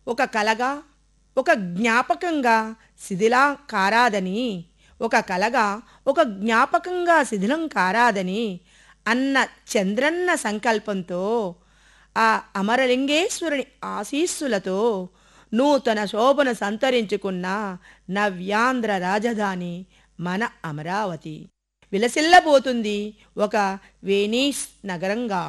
ఒక కలగా ఒక జ్ఞాపకంగా శిథిలా కారాదని ఒక కలగా ఒక జ్ఞాపకంగా శిథిలం కారాదని అన్న చంద్రన్న సంకల్పంతో ఆ అమరలింగేశ్వరుని ఆశీస్సులతో నూతన శోభను సంతరించుకున్న నవ్యాంధ్ర రాజధాని మన అమరావతి విలసిల్లబోతుంది ఒక వెనీస్ నగరంగా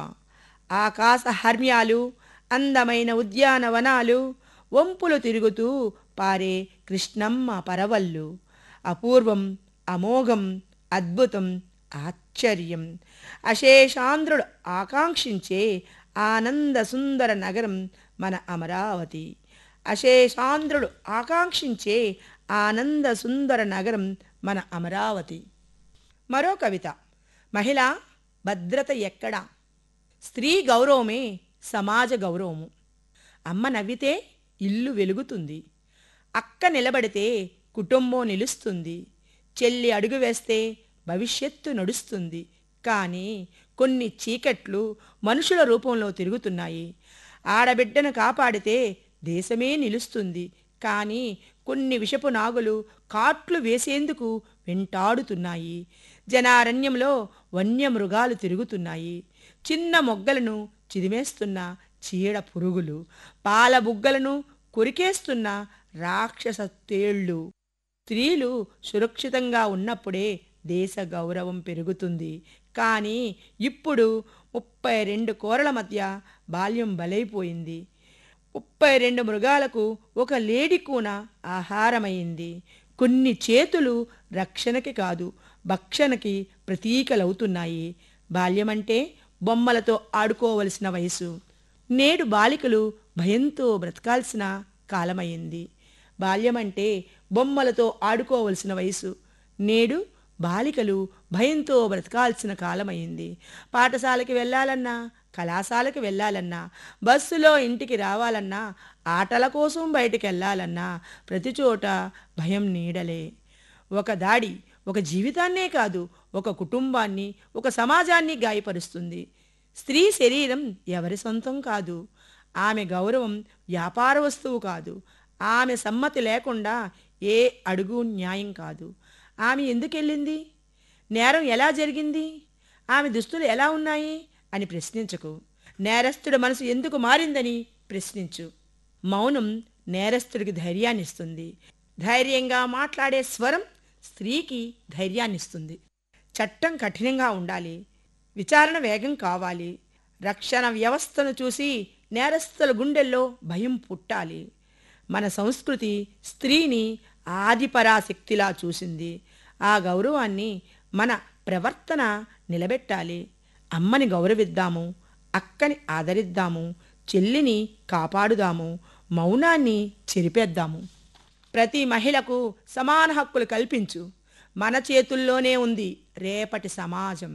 ఆకాశ హర్మ్యాలు అందమైన ఉద్యానవనాలు వంపులు తిరుగుతూ పారే కృష్ణమ్మ పరవళ్ళు అపూర్వం అమోఘం అద్భుతం ఆశ్చర్యం అశేషాంధ్రుడు ఆకాంక్షించే ఆనంద సుందర నగరం మన అమరావతి అశేషాంధ్రుడు ఆకాంక్షించే ఆనంద సుందర నగరం మన అమరావతి మరో కవిత మహిళ భద్రత ఎక్కడా స్త్రీ గౌరవమే సమాజ గౌరవము అమ్మ నవ్వితే ఇల్లు వెలుగుతుంది అక్క నిలబడితే కుటుంబం నిలుస్తుంది చెల్లి అడుగు వేస్తే భవిష్యత్తు నడుస్తుంది కానీ కొన్ని చీకట్లు మనుషుల రూపంలో తిరుగుతున్నాయి ఆడబిడ్డను కాపాడితే దేశమే నిలుస్తుంది కానీ కొన్ని విషపు నాగులు కాట్లు వేసేందుకు వెంటాడుతున్నాయి జనారణ్యంలో వన్యమృగాలు తిరుగుతున్నాయి చిన్న మొగ్గలను చిదిమేస్తున్న చీడ పురుగులు పాల బుగ్గలను కొరికేస్తున్న రాక్షస తేళ్ళు స్త్రీలు సురక్షితంగా ఉన్నప్పుడే దేశ గౌరవం పెరుగుతుంది కానీ ఇప్పుడు ముప్పై రెండు కోరల మధ్య బాల్యం బలైపోయింది ముప్పై రెండు మృగాలకు ఒక లేడి కూన ఆహారమైంది కొన్ని చేతులు రక్షణకి కాదు భక్షణకి ప్రతీకలవుతున్నాయి బాల్యమంటే బొమ్మలతో ఆడుకోవలసిన వయసు నేడు బాలికలు భయంతో బ్రతకాల్సిన కాలమైంది బాల్యమంటే బొమ్మలతో ఆడుకోవలసిన వయసు నేడు బాలికలు భయంతో బ్రతకాల్సిన కాలమైంది పాఠశాలకి వెళ్ళాలన్నా కళాశాలకు వెళ్ళాలన్నా బస్సులో ఇంటికి రావాలన్నా ఆటల కోసం బయటికి వెళ్ళాలన్నా ప్రతి చోట భయం నీడలే ఒక దాడి ఒక జీవితాన్నే కాదు ఒక కుటుంబాన్ని ఒక సమాజాన్ని గాయపరుస్తుంది స్త్రీ శరీరం ఎవరి సొంతం కాదు ఆమె గౌరవం వ్యాపార వస్తువు కాదు ఆమె సమ్మతి లేకుండా ఏ అడుగు న్యాయం కాదు ఆమె ఎందుకెళ్ళింది నేరం ఎలా జరిగింది ఆమె దుస్తులు ఎలా ఉన్నాయి అని ప్రశ్నించకు నేరస్తుడి మనసు ఎందుకు మారిందని ప్రశ్నించు మౌనం నేరస్తుడికి ధైర్యాన్నిస్తుంది ధైర్యంగా మాట్లాడే స్వరం స్త్రీకి ధైర్యాన్నిస్తుంది చట్టం కఠినంగా ఉండాలి విచారణ వేగం కావాలి రక్షణ వ్యవస్థను చూసి నేరస్తుల గుండెల్లో భయం పుట్టాలి మన సంస్కృతి స్త్రీని ఆదిపరాశక్తిలా చూసింది ఆ గౌరవాన్ని మన ప్రవర్తన నిలబెట్టాలి అమ్మని గౌరవిద్దాము అక్కని ఆదరిద్దాము చెల్లిని కాపాడుదాము మౌనాన్ని చెరిపేద్దాము ప్రతి మహిళకు సమాన హక్కులు కల్పించు మన చేతుల్లోనే ఉంది రేపటి సమాజం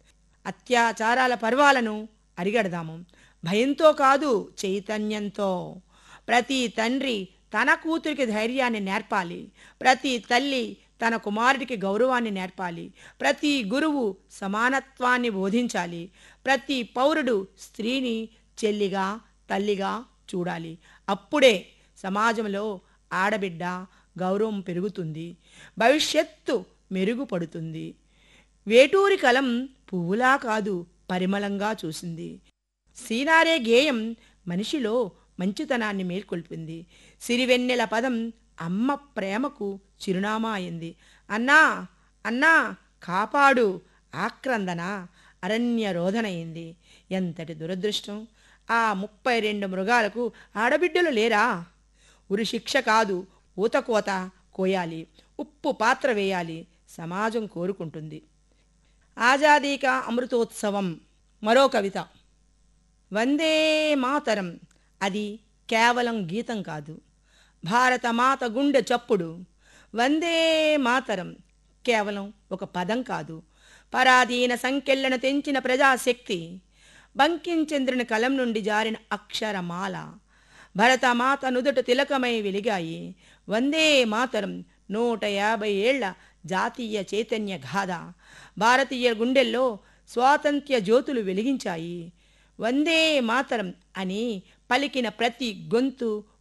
అత్యాచారాల పర్వాలను అరిగడదాము భయంతో కాదు చైతన్యంతో ప్రతి తండ్రి తన కూతురికి ధైర్యాన్ని నేర్పాలి ప్రతి తల్లి తన కుమారుడికి గౌరవాన్ని నేర్పాలి ప్రతి గురువు సమానత్వాన్ని బోధించాలి ప్రతి పౌరుడు స్త్రీని చెల్లిగా తల్లిగా చూడాలి అప్పుడే సమాజంలో ఆడబిడ్డ గౌరవం పెరుగుతుంది భవిష్యత్తు మెరుగుపడుతుంది వేటూరి కలం పువ్వులా కాదు పరిమళంగా చూసింది సీనారే గేయం మనిషిలో మంచితనాన్ని మేల్కొల్పింది సిరివెన్నెల పదం అమ్మ ప్రేమకు చిరునామా అయింది అన్నా అన్నా కాపాడు ఆక్రందన అరణ్య రోధనయింది ఎంతటి దురదృష్టం ఆ ముప్పై రెండు మృగాలకు ఆడబిడ్డలు లేరా ఉరి శిక్ష కాదు ఊతకోత కోయాలి ఉప్పు పాత్ర వేయాలి సమాజం కోరుకుంటుంది ఆజాదీకా అమృతోత్సవం మరో కవిత వందే మాతరం అది కేవలం గీతం కాదు భారత మాత గుండె చప్పుడు వందే మాతరం కేవలం ఒక పదం కాదు పరాధీన సంకెళ్లను తెంచిన ప్రజాశక్తి బంకించంద్రుని కలం నుండి జారిన అక్షరమాల భరతమాత నుదుట తిలకమై వెలిగాయి వందే మాతరం నూట యాభై ఏళ్ల జాతీయ చైతన్య గాథ భారతీయ గుండెల్లో స్వాతంత్ర్య జ్యోతులు వెలిగించాయి వందే మాతరం అని పలికిన ప్రతి గొంతు